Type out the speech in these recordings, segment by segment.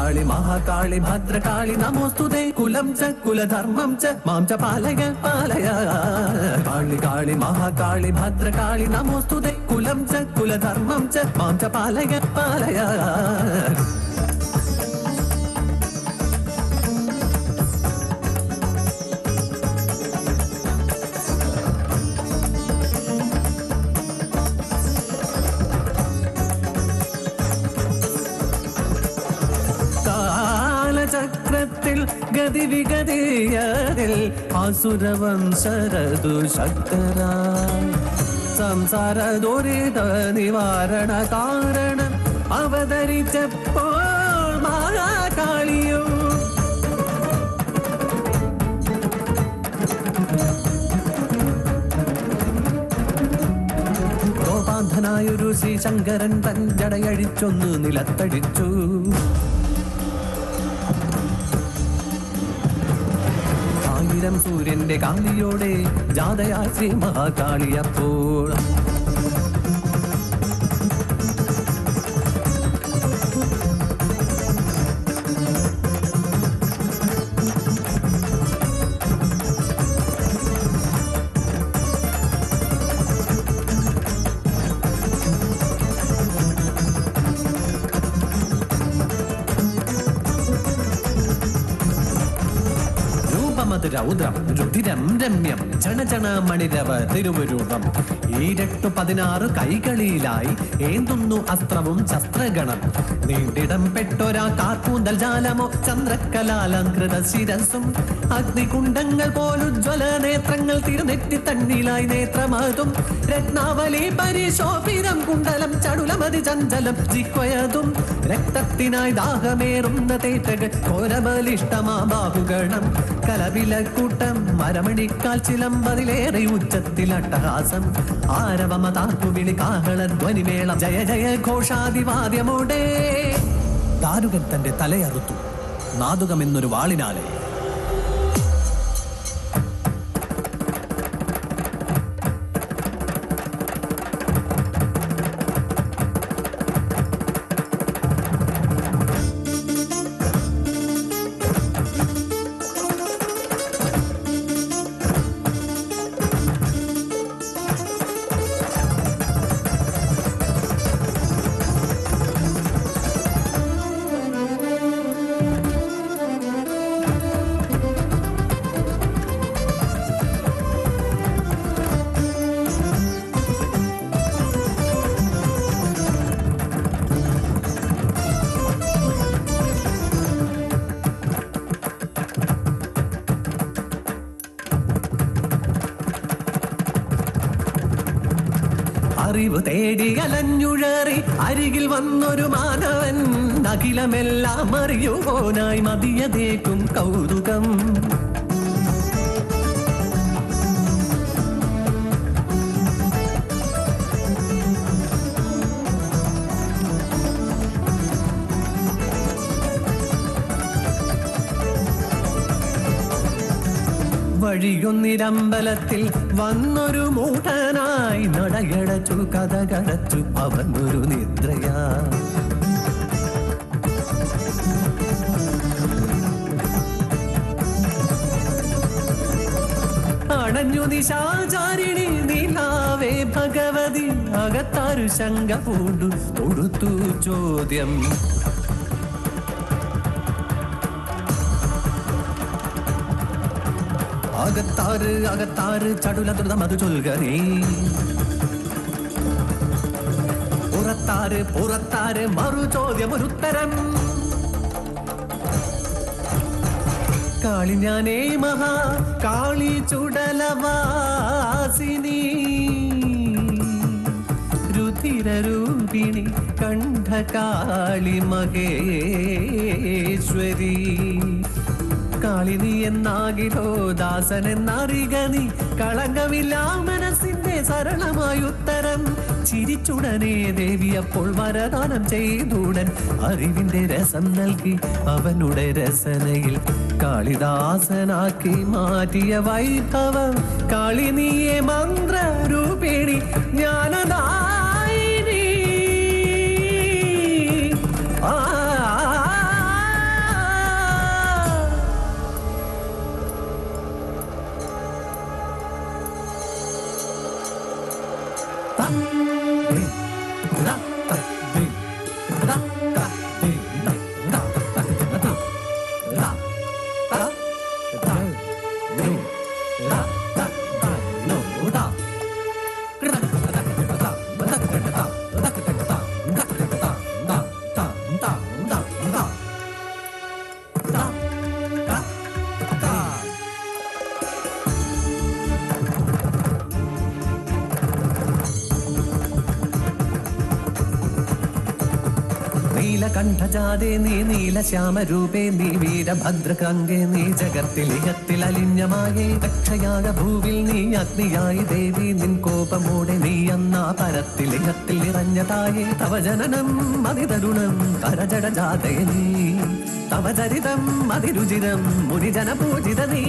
കാളി മഹാകാളി ഭദ്രകാളി നമോസ്തുതേ കുലം ച കുലധർമ്മം ച മാം ച പാലയ പാലയ കാളി കാളി മഹാകാളി ഭദ്രകാളി നമോസ്തുതേ കുലം ച കുലധർമ്മം ച മാം ച പാലയ പാലയ കാലചക്രത്തിൽ ഗതിവിഗതിയതിൽ അസുരവംശരതു ശക്തര സംസാര ദുരിത നിവാരണ കാരണം അവതരിച്ചപ്പോൾ മഹാകാളിയോ ഗോപാന്ധനായൊരു ശ്രീശങ്കരൻ തൻ ജടയഴിച്ചൊന്ന് നിലത്തടിച്ചു ആയിരം സൂര്യന്റെ കാന്തിയോടെ ജാതയാ ശ്രീ മഹാകാളിയപ്പോൾ രൂപമത് രൗദ്രം രുധിരം രമ്യം ചണചണ മണിരവ തിരുവരൂപം ഈരട്ടു പതിനാറ് കൈകളിലായി ഏന്തുന്നു അസ്ത്രവും ശസ്ത്രഗണം നീണ്ടിടം പെട്ടൊരാ കാക്കൂന്തൽ ജാലമോ ചന്ദ്രക്കലാലങ്കൃത ശിരസും അഗ്നികുണ്ടങ്ങൾ പോലുജ്വല നേത്രങ്ങൾ തിരുനെറ്റി തണ്ണിലായി നേത്രമതും രത്നാവലി പരിശോഭിതം കുണ്ടലം ചടുലമതി ചഞ്ചലം ജിഹ്വയതും രക്തത്തിനായി ദാഹമേറുന്ന തേറ്റകൾ ഘോരബലിഷ്ടമാ ബാഹുഗണം കലവിലക്കൂട്ടം മരമണിക്കാൽ ചിലമ്പതിലേറെ ഉച്ചത്തിൽ അട്ടഹാസം ആരവമതാക്കു വിളി കാഹള ധ്വനിമേളം ജയ ജയ ഘോഷാദിവാദ്യമോടെ ദാരുകൻ തന്റെ തലയറുത്തു നാദുകം എന്നൊരു വാളിനാലെ അറിവ് തേടി അലഞ്ഞുഴറി അരികിൽ വന്നൊരു മാനവൻ അഖിലമെല്ലാം അറിയുപോനായി മതിയതേക്കും കൗതുകം വഴിയൊന്നിരമ്പലത്തിൽ വന്നൊരു മൂട്ടനായി നടയടച്ചു കഥകടച്ചു അവനൊരു നിദ്രയാ അണഞ്ഞു നിശാചാരിണി നിലാവേ ഭഗവതി അകത്താരു ശങ്ക പൂണ്ടു തൊടുത്തു ചോദ്യം അകത്താറ് അകത്താറ് ചടുലദ്രുതം അത് ചൊൽക നീ പുറത്താറ് പുറത്താറ് മറു ചോദ്യം ഒരു ഉത്തരം കാളി ഞാനേ മഹാ കാളി ചുടലവാസിനി രുധിരൂപിണി കണ്ഠകാളി മഹേശ്വരി കാളിനി എന്നാകിലോ ദാസൻ എന്നറിക നീ കളങ്കമില്ല മനസ്സിന്റെ സരളമായ ഉത്തരം ചിരിച്ചുടനെ ദേവി അപ്പോൾ വരദാനം ചെയ്തുടൻ അറിവിന്റെ രസം നൽകി അവനുടെ രസനയിൽ കാളിദാസനാക്കി മാറ്റിയ വൈഭവം കാളിനിയെ മന്ത്രരൂപിണി ജ്ഞാനദായിനി ആ रा ता दे रा ता दे रा ता ता रा ता ता दे रा ता ता नो दा നീലകണ്ഠജാതേ നീ നീലശ്യാമരൂപേ നീ വീരഭദ്രകങ്കേ നീ ജഗത്തിലിഹത്തിൽ അലിഞ്ഞമായേ ദക്ഷയാഗ ഭൂവിൽ നീ അഗ്നിയായി ദേവി നിൻ കോപമോടെ നീ അന്നാ പരത്തിലിഹത്തിൽ നിറഞ്ഞതായേ തവ ജനനം അതിതരുണം കരജടജാതേ നീ തവ ചരിതം അതിരുചിരം മുനിജനപൂജിത നീ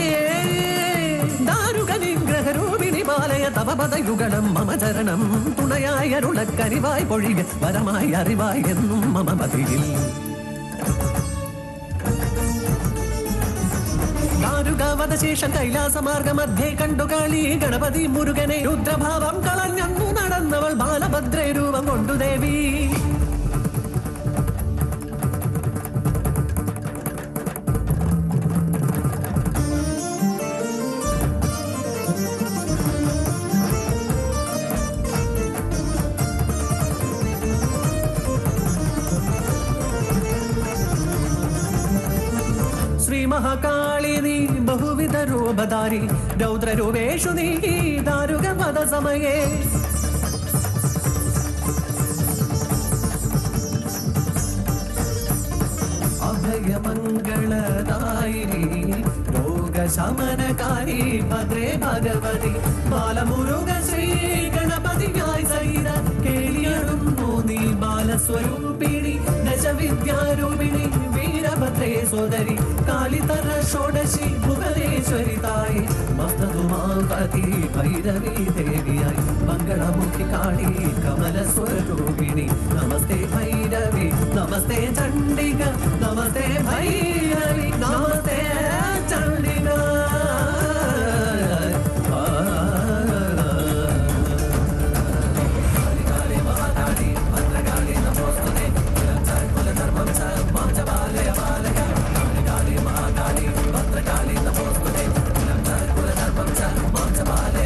ദാരുകനിഗ്രഹരൂപിണി ബാലയ തവ പദയുഗണം മമ ചരണം തുണയായി അരുളക്കരിവായി പൊഴിക വരമായി അറിവായി എന്നും മമ മതിയിൽ ദാരുകാവതശേഷം കൈലാസമാർഗ മധ്യേ കണ്ടു കാളി ഗണപതി മുരുകനെ രുദ്രഭാവം കളഞ്ഞന്നു നടന്നവൾ ബാലഭദ്രേ രൂപം കൊണ്ടു ദേവി ശ്രീ മഹാകാളി നീ ബഹുവിധ രൂപധാരി രൗദ്രരൂപേഷു നീ ദാരുക പദ സമയേ അഭയമംഗളദായിനി രോഗശമനകാരി ഭദ്രേ ഭഗവതി ബാലമുരുക ശ്രീ ഗണപതിയായി സൈത കേളിയറുന്നു നീ ബാലസ്വരൂപിണി ദശവിദ്യാരൂപിണി വീരഭദ്രേ സോദരി കാളിതര ഷോഡശി ഭുവനേശ്വരി തായി മസ്തതുമാപതി ഭൈരവി ദേവിയായി മംഗളമുഖി കാളി കമലസ്വരൂപിണി നമസ്തേ ഭൈരവി നമസ്തേ ചണ്ഡിക നമസ്തേ ഭൈരവി നമസ്തേ ചണ്ഡിക ഭദ്രകാളി നമോസ്തുതേ